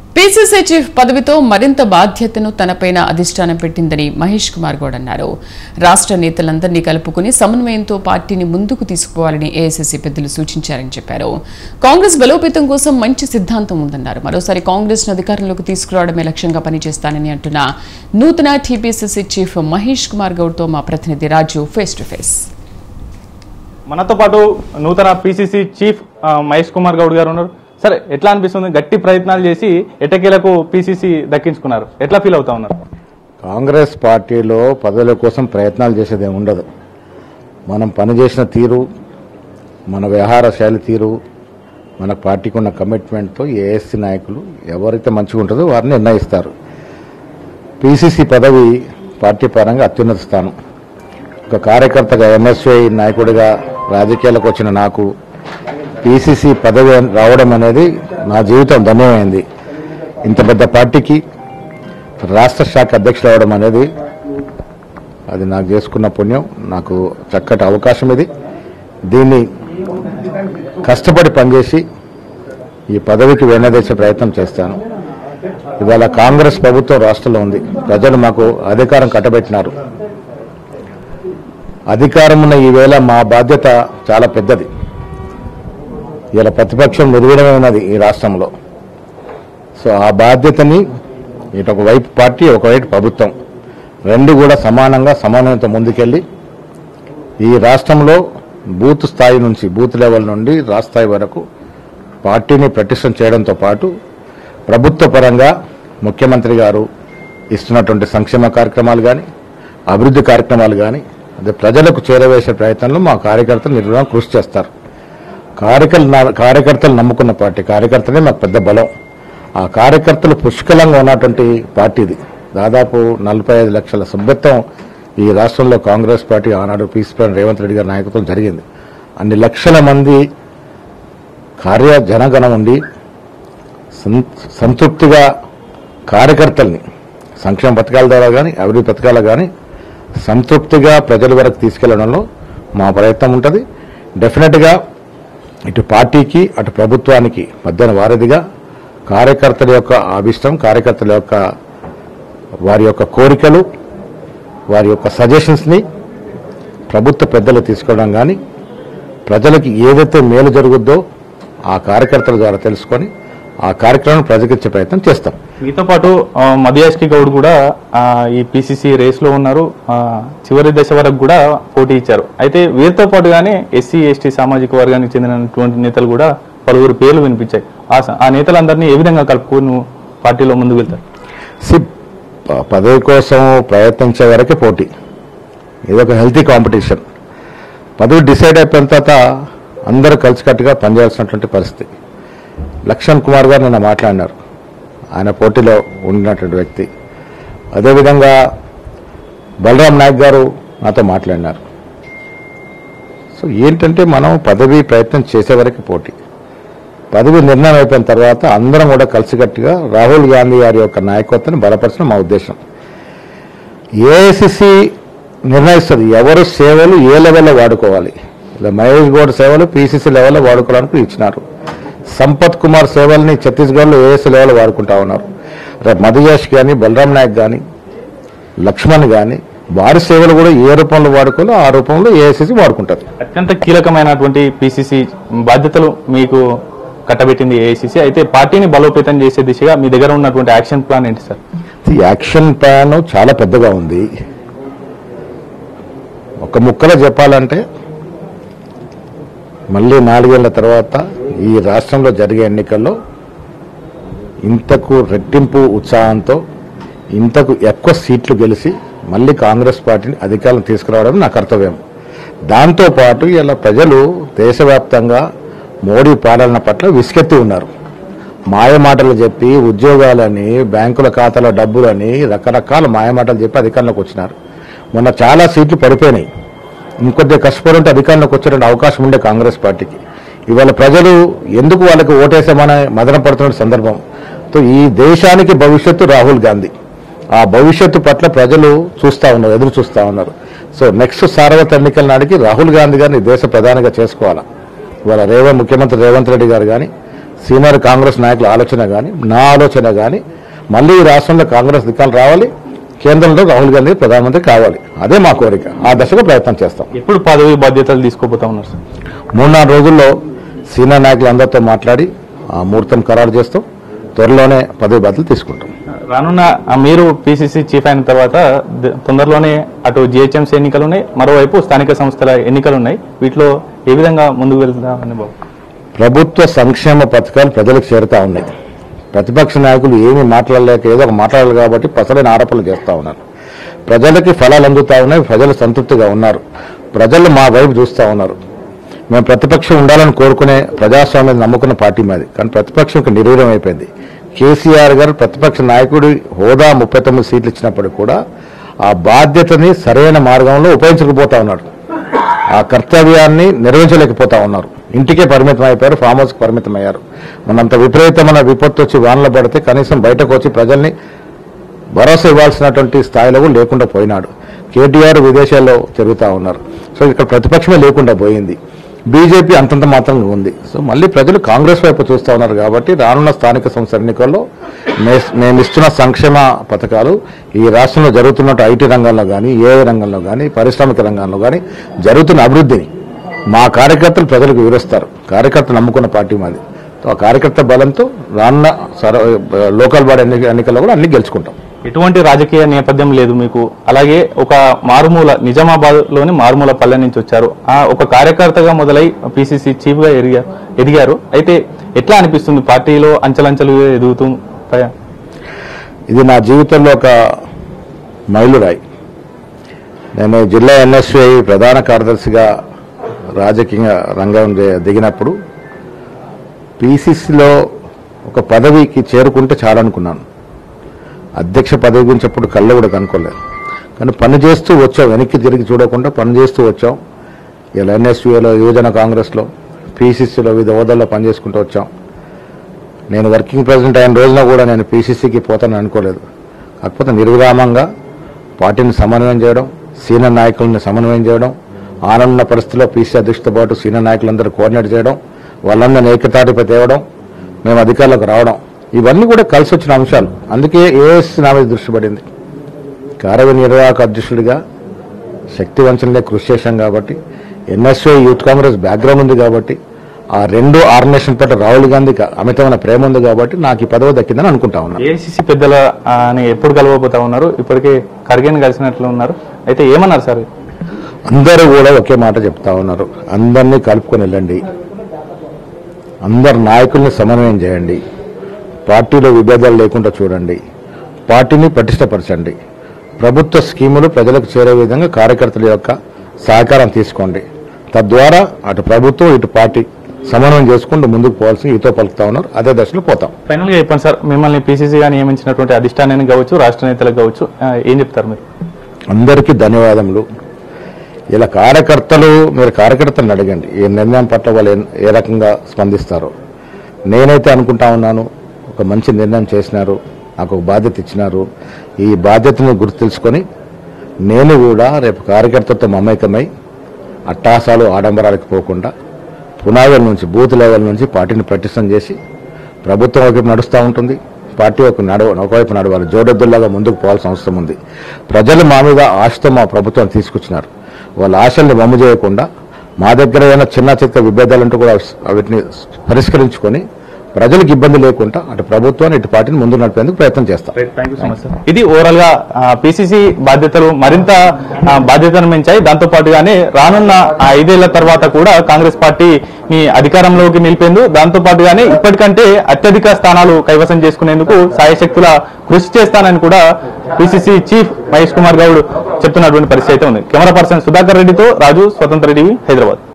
PCC chief పదవితో మరింత బాధ్యతను తనపైన అధిష్టానం పెట్టిందని మహేష్ కుమార్ గౌడ్ అన్నారు రాష్ట్ర నేతలందరినీ కలుపుకుని సమన్వయంతో పార్టీని ముందుకు తీసుకుపోవాలని ఏఐసీసీ పెద్దలు సూచించారని చెప్పారు కాంగ్రెస్ బలోపేతం కోసం మంచి సిద్ధాంతం ఉందన్నారు మరోసారి కాంగ్రెస్ ను అధికారంలోకి తీసుకురావడమే లక్ష్యంగా పనిచేస్తానని అంటున్న నూతన టీపీసీసీ చీఫ్ మహేష్ కుమార్ గౌడ్ తో మా ప్రతినిధి రాజు ఫేస్ టు ఫేస్ మనతో పాటు నూతన పిసిసి చీఫ్ ఆ, మహేష్ కుమార్ గౌడ్ గారు ఉన్నారు సరే ఎట్లా అనిపిస్తుంది గట్టి ప్రయత్నాలు చేసి ఎటకేలకు పిసిసి దక్కించుకున్నారు ఎట్లా ఫీల్ అవుతా ఉన్నారు కాంగ్రెస్ పార్టీలో పదవుల కోసం ప్రయత్నాలు చేసేది ఏమి ఉండదు మనం పనిచేసిన తీరు మన వ్యవహార శైలి తీరు మన పార్టీకి ఉన్న కమిట్మెంట్తో ఏఎస్సీ నాయకులు ఎవరైతే మంచిగా ఉంటుందో వారిని నిర్ణయిస్తారు పిసిసి పదవి పార్టీ పరంగా అత్యున్నత స్థానం ఒక కార్యకర్తగా ఎంఎస్ఐ నాయకుడిగా రాజకీయాలకు వచ్చిన నాకు పిసిసి పదవి రావడం అనేది నా జీవితం ధన్యమైంది ఇంత పెద్ద పార్టీకి రాష్ట్ర శాఖ అధ్యక్షుడు అవడం అనేది అది నాకు చేసుకున్న పుణ్యం నాకు చక్కటి అవకాశం ఇది దీన్ని కష్టపడి పనిచేసి ఈ పదవికి వెన్నదేసే ప్రయత్నం చేస్తాను ఇవాళ కాంగ్రెస్ ప్రభుత్వం రాష్ట్రంలో ఉంది ప్రజలు మాకు అధికారం కట్టబెట్టినారు అధికారం ఉన్న ఈవేళ మా బాధ్యత చాలా పెద్దది ఇలా ప్రతిపక్షం నిర్వీణమే ఉన్నది ఈ రాష్ట్రంలో సో ఆ బాధ్యతని ఇటు ఒకవైపు పార్టీ ఒకవైపు ప్రభుత్వం రెండు కూడా సమానంగా సమన్వయంతో ముందుకెళ్ళి ఈ రాష్ట్రంలో బూత్ స్థాయి నుంచి బూత్ లెవెల్ నుండి రాష్ట్ర స్థాయి వరకు పార్టీని ప్రతిష్టం చేయడంతో పాటు ప్రభుత్వ పరంగా ముఖ్యమంత్రి గారు ఇస్తున్నటువంటి సంక్షేమ కార్యక్రమాలు కానీ అభివృద్ధి కార్యక్రమాలు కానీ అదే ప్రజలకు చేరవేసే ప్రయత్నంలో మా కార్యకర్తలు నిర్వహణ కృషి చేస్తారు కార్యకర్తలు కార్యకర్తలు నమ్ముకున్న పార్టీ కార్యకర్తలే మాకు పెద్ద బలం ఆ కార్యకర్తలు పుష్కలంగా ఉన్నటువంటి పార్టీ ఇది దాదాపు నలభై ఐదు లక్షల సభ్యత్వం ఈ రాష్ట్రంలో కాంగ్రెస్ పార్టీ ఆనాడు పీస్ ప్రెసిడెంట్ రేవంత్ రెడ్డి గారి నాయకత్వం జరిగింది అన్ని లక్షల మంది కార్య జనగణం ఉండి సం- సంతృప్తిగా కార్యకర్తల్ని సంక్షేమ పథకాల ద్వారా కానీ అభివృద్ధి పథకాల కానీ సంతృప్తిగా ప్రజల వరకు తీసుకెళ్లడంలో మా ప్రయత్నం ఉంటుంది డెఫినెట్గా ఇటు పార్టీకి అటు ప్రభుత్వానికి మధ్యన వారధిగా కార్యకర్తల యొక్క అభిష్టం కార్యకర్తల యొక్క వారి యొక్క కోరికలు వారి యొక్క సజెషన్స్ని ప్రభుత్వ పెద్దలు తీసుకోవడం కానీ ప్రజలకి ఏదైతే మేలు జరుగుద్దో ఆ కార్యకర్తల ద్వారా తెలుసుకొని ఆ కార్యక్రమం ప్రజలకు ఇచ్చే ప్రయత్నం చేస్తాం మీతో పాటు ఆ, మధుయాష్కి గౌడ్ కూడా ఆ, ఈ పిసిసి రేస్ లో ఉన్నారు ఆ, చివరి దశ వరకు కూడా పోటీ ఇచ్చారు అయితే వీరితో పాటుగానే ఎస్సీ ఎస్టీ సామాజిక వర్గానికి చెందినటువంటి నేతలు కూడా పలువురు పేర్లు వినిపించాయి ఆ స- ఆ నేతలందరినీ ఏ విధంగా కలుపుకొని పార్టీలో ముందుకు వెళ్తారు సి ప- పదవి కోసం ప్రయత్నించే వరకే పోటీ ఇది ఒక హెల్తీ కాంపిటీషన్ పదవి డిసైడ్ అయిపోయిన తర్వాత అందరూ కలిసికట్టుగా పనిచేయాల్సినటువంటి పరిస్థితి లక్ష్మణ్ కుమార్ గారు నిన్న మాట్లాడినారు ఆయన పోటీలో ఉన్నటువంటి వ్యక్తి అదేవిధంగా బలరాం నాయక్ గారు నాతో మాట్లాడినారు సో ఏంటంటే మనం పదవి ప్రయత్నం చేసే వరకు పోటీ పదవి నిర్ణయం అయిపోయిన తర్వాత అందరం కూడా కలిసికట్టుగా రాహుల్ గాంధీ గారి యొక్క నాయకత్వాన్ని బలపరచడం మా ఉద్దేశం ఏఐసిసి నిర్ణయిస్తుంది ఎవరు సేవలు ఏ లెవెల్లో వాడుకోవాలి ఇలా మహేష్ గౌడ్ సేవలు పీసీసీ లెవెల్లో వాడుకోవడానికి ఇచ్చినారు సంపత్ కుమార్ సేవల్ని ఛత్తీస్గఢ్లో ఏఎస్సీ లెవెల్లో వాడుకుంటా ఉన్నారు రేపు మధుయాష్ కానీ బలరాం నాయక్ కానీ లక్ష్మణ్ కానీ వారి సేవలు కూడా ఏ రూపంలో వాడుకోవాలో ఆ రూపంలో ఏఐసిసి వాడుకుంటారు అత్యంత కీలకమైనటువంటి పిసిసి బాధ్యతలు మీకు కట్టబెట్టింది ఏఐసిసి అయితే పార్టీని బలోపేతం చేసే దిశగా మీ దగ్గర ఉన్నటువంటి యాక్షన్ ప్లాన్ ఏంటి సార్ ఈ యాక్షన్ ప్లాన్ చాలా పెద్దగా ఉంది ఒక ముక్కలో చెప్పాలంటే మళ్ళీ నాలుగేళ్ల తర్వాత ఈ రాష్ట్రంలో జరిగే ఎన్నికల్లో ఇంతకు రెట్టింపు ఉత్సాహంతో ఇంతకు ఎక్కువ సీట్లు గెలిచి మళ్ళీ కాంగ్రెస్ పార్టీని అధికారం తీసుకురావడం నా కర్తవ్యం దాంతోపాటు ఇలా ప్రజలు దేశవ్యాప్తంగా మోడీ పాలన పట్ల విసుకెత్తి ఉన్నారు మాయ మాటలు చెప్పి ఉద్యోగాలని బ్యాంకుల ఖాతాల డబ్బులని రకరకాల మాయ మాటలు చెప్పి అధికారంలోకి వచ్చినారు మొన్న చాలా సీట్లు పడిపోయినాయి ఇంకొద్దిగా కష్టపడి ఉంటే అధికారంలోకి వచ్చే అవకాశం ఉండే కాంగ్రెస్ పార్టీకి ఇవాళ ప్రజలు ఎందుకు వాళ్ళకి ఓటేసామని మదన పడుతున్న సందర్భం తో ఈ దేశానికి భవిష్యత్తు రాహుల్ గాంధీ ఆ భవిష్యత్తు పట్ల ప్రజలు చూస్తా ఉన్నారు ఎదురు చూస్తా ఉన్నారు సో నెక్స్ట్ సార్వత్రిక ఎన్నికల నాటికి రాహుల్ గాంధీ గారిని దేశ ప్రధానిగా చేసుకోవాలా ఇవాళ రేవంత్ ముఖ్యమంత్రి రేవంత్ రెడ్డి గారు కానీ సీనియర్ కాంగ్రెస్ నాయకుల ఆలోచన కానీ నా ఆలోచన కానీ మళ్ళీ ఈ రాష్ట్రంలో కాంగ్రెస్ దిక్కాలు రావాలి కేంద్రంలో రాహుల్ గాంధీ ప్రధానమంత్రి కావాలి అదే మా కోరిక ఆ దశగా ప్రయత్నం చేస్తాం ఎప్పుడు పదవి బాధ్యతలు తీసుకోబోతా ఉన్నారు సార్ మూడు నాలుగు రోజుల్లో సీనియర్ నాయకులందరితో మాట్లాడి ఆ ముహూర్తం ఖరారు చేస్తాం త్వరలోనే పదవి బాధ్యతలు తీసుకుంటాం రానున్న ఆ, మీరు పిసిసి చీఫ్ అయిన తర్వాత ద- తొందరలోనే అటు జిహెచ్ఎంసీ ఎన్నికలు ఉన్నాయి మరోవైపు స్థానిక సంస్థల ఎన్నికలు ఉన్నాయి వీటిలో ఏ విధంగా ముందుకు వెళ్తామని బాబు ప్రభుత్వ సంక్షేమ పథకాలు ప్రజలకు చేరుతా ఉన్నాయి ప్రతిపక్ష నాయకులు ఏమీ మాట్లాడలేక ఏదో ఒక మాట్లాడాలి కాబట్టి పసలైన ఆరోపణలు చేస్తూ ఉన్నారు ప్రజలకి ఫలాలు అందుతా ఉన్నాయి ప్రజలు సంతృప్తిగా ఉన్నారు ప్రజలు మా వైపు చూస్తూ ఉన్నారు మేము ప్రతిపక్షం ఉండాలని కోరుకునే ప్రజాస్వామ్యం నమ్ముకున్న పార్టీ మాది కానీ ప్రతిపక్షం నిర్వీర్యం అయిపోయింది కేసీఆర్ గారు ప్రతిపక్ష నాయకుడి హోదా ముప్పై తొమ్మిది సీట్లు ఇచ్చినప్పటికీ కూడా ఆ బాధ్యతని సరైన మార్గంలో ఉపయోగించకపోతా ఉన్నాడు ఆ కర్తవ్యాన్ని నిర్వహించలేకపోతా ఉన్నారు ఇంటికే పరిమితం అయిపోయారు ఫామ్ హౌస్కి పరిమితం అయ్యారు మనంత విపరీతమైన విపత్తు వచ్చి వానలు పడితే కనీసం బయటకు వచ్చి ప్రజల్ని భరోసా ఇవ్వాల్సినటువంటి స్థాయిలో కూడా లేకుండా పోయినాడు కేటీఆర్ విదేశాల్లో తిరుగుతూ ఉన్నారు సో ఇక్కడ ప్రతిపక్షమే లేకుండా పోయింది బీజేపీ అంతంత మాత్రంగా ఉంది సో మళ్ళీ ప్రజలు కాంగ్రెస్ వైపు చూస్తూ ఉన్నారు కాబట్టి రానున్న స్థానిక సంస్థల ఎన్నికల్లో మే- మేము ఇస్తున్న సంక్షేమ పథకాలు ఈ రాష్ట్రంలో జరుగుతున్న ఐటీ రంగంలో కానీ ఏ రంగంలో కానీ పారిశ్రామిక రంగంలో కానీ జరుగుతున్న అభివృద్ధిని మా కార్యకర్తలు ప్రజలకు వివరిస్తారు కార్యకర్తలు నమ్ముకున్న పార్టీ మాది సో ఆ కార్యకర్త బలంతో రానున్న సర- లోకల్ బాడీ ఎన్ని ఎన్నికల్లో కూడా అన్ని గెలుచుకుంటాం ఎటువంటి రాజకీయ నేపథ్యం లేదు మీకు అలాగే ఒక మారుమూల నిజామాబాద్ లోని మారుమూల పల్లె నుంచి వచ్చారు ఆ ఒక కార్యకర్తగా మొదలై పిసిసి చీఫ్ గా ఎదిగారు ఎదిగారు అయితే ఎట్లా అనిపిస్తుంది పార్టీలో అంచెలంచెలు ఎదుగుతూ పై- ఇది నా జీవితంలో ఒక మైలురాయి నేను జిల్లా ఎన్ఎస్ఐ ప్రధాన కార్యదర్శిగా రాజకీయ రంగం ది- దిగినప్పుడు పీసీసీలో ఒక పదవికి చేరుకుంటే చాలనుకున్నాను అధ్యక్ష పదవి గురించి అప్పుడు కళ్ళు కూడా కనుక్కోలేదు కానీ పని చేస్తూ వచ్చాం వెనక్కి తిరిగి చూడకుండా పని చేస్తూ వచ్చాం ఇలా ఎన్ఎస్యూఏలో యువజన కాంగ్రెస్లో పీసీసీలో వివిధ హోదాల్లో పనిచేసుకుంటూ వచ్చాం నేను వర్కింగ్ ప్రెసిడెంట్ అయిన రోజున కూడా నేను పీసీసీకి పోతానని అనుకోలేదు కాకపోతే నిర్విరామంగా పార్టీని సమన్వయం చేయడం సీనియర్ నాయకులను సమన్వయం చేయడం ఆనంద పరిస్థితిలో పీసీ అధ్యక్షులతో పాటు సీనియర్ నాయకులందరూ కోఆర్డినేట్ చేయడం వాళ్ళందరినీ ఏకతాటిపై తేవడం మేము అధికారులకు రావడం ఇవన్నీ కూడా కలిసి వచ్చిన అంశాలు అందుకే ఏఎస్సీ నా మీద దృష్టి పడింది కార్యనిర్వాహక అధ్యక్షుడిగా శక్తి వంచనలే కృషి చేశాం కాబట్టి ఎన్ఎస్ఓ యూత్ కాంగ్రెస్ బ్యాక్గ్రౌండ్ ఉంది కాబట్టి ఆ రెండు ఆర్గనైజేషన్ పట్ల రాహుల్ గాంధీకి అమితమైన ప్రేమ ఉంది కాబట్టి నాకు ఈ పదవి దక్కిందని అనుకుంటా ఉన్నాను ఏఐసిసి పెద్దల ఆ, అని ఎప్పుడు కలవబోతా ఉన్నారు ఇప్పటికే ఖర్గేని కలిసినట్లు ఉన్నారు అయితే ఏమన్నారు సార్ అందరూ కూడా ఒకే మాట చెప్తా ఉన్నారు అందరినీ కలుపుకొని వెళ్ళండి అందరు నాయకుల్ని సమన్వయం చేయండి పార్టీలో విభేదాలు లేకుండా చూడండి పార్టీని పటిష్టపరచండి ప్రభుత్వ స్కీములు ప్రజలకు చేరే విధంగా కార్యకర్తల యొక్క సహకారం తీసుకోండి తద్వారా అటు ప్రభుత్వం ఇటు పార్టీ సమన్వయం చేసుకుంటూ ముందుకు పోవాల్సి ఈతో పలుకుతా ఉన్నారు అదే దశలో పోతాం ఫైనల్ గా చెప్పండి సార్ మిమ్మల్ని పిసిసిగా నియమించినటువంటి అధిష్టానాన్ని కావచ్చు రాష్ట్ర నేతలకు కావచ్చు ఆ, ఏం చెప్తారు మీరు అందరికీ ధన్యవాదములు ఇలా కార్యకర్తలు మీరు కార్యకర్తలను అడగండి ఈ నిర్ణయం పట్ల వాళ్ళు ఏ- ఏ రకంగా స్పందిస్తారో నేనైతే అనుకుంటా ఉన్నాను ఒక మంచి నిర్ణయం చేసినారు నాకు ఒక బాధ్యత ఇచ్చినారు ఈ బాధ్యతను గుర్తు తెలుసుకొని నేను కూడా రేపు కార్యకర్తలతో మమేకమై అట్టాసాలు ఆడంబరాలకు పోకుండా పునాదుల నుంచి బూత్ లెవెల్ నుంచి పార్టీని పటిష్టం చేసి ప్రభుత్వం ఒకవైపు నడుస్తూ ఉంటుంది పార్టీ ఒక నడవ ఒకవైపు నడవాలి జోడెద్దుల్లాగా ముందుకు పోవాల్సిన అవసరం ఉంది ప్రజలు మా మీద ఆశతో మా ప్రభుత్వాన్ని తీసుకొచ్చినారు వాళ్ళ ఆశల్ని వమ్ము చేయకుండా మా దగ్గర ఏమైనా చిన్న చిత్త విభేదాలంటూ కూడా వీటిని పరిష్కరించుకొని ప్రజలకు ఇబ్బంది లేకుండా అటు ప్రభుత్వాన్ని ఇటు పార్టీని ముందు నడిపేందుకు ప్రయత్నం చేస్తాం thank you so much sir ఇది ఓవరాల్ గా పిసిసి బాధ్యతలు మరింత ఆ, బాధ్యతను పెంచాయి దాంతో పాటుగానే రానున్న ఆ ఐదేళ్ల తర్వాత కూడా కాంగ్రెస్ పార్టీని అధికారంలోకి నిలిపేందుకు దాంతో పాటుగానే ఇప్పటికంటే అత్యధిక స్థానాలు కైవసం చేసుకునేందుకు సాయశక్తుల కృషి చేస్తానని కూడా పిసిసి చీఫ్ మహేష్ కుమార్ గౌడ్ చెప్తున్నటువంటి పరిస్థితి అయితే ఉంది కెమెరా పర్సన్ సుధాకర్ రెడ్డితో రాజు స్వతంత్ర టీవీ హైదరాబాద్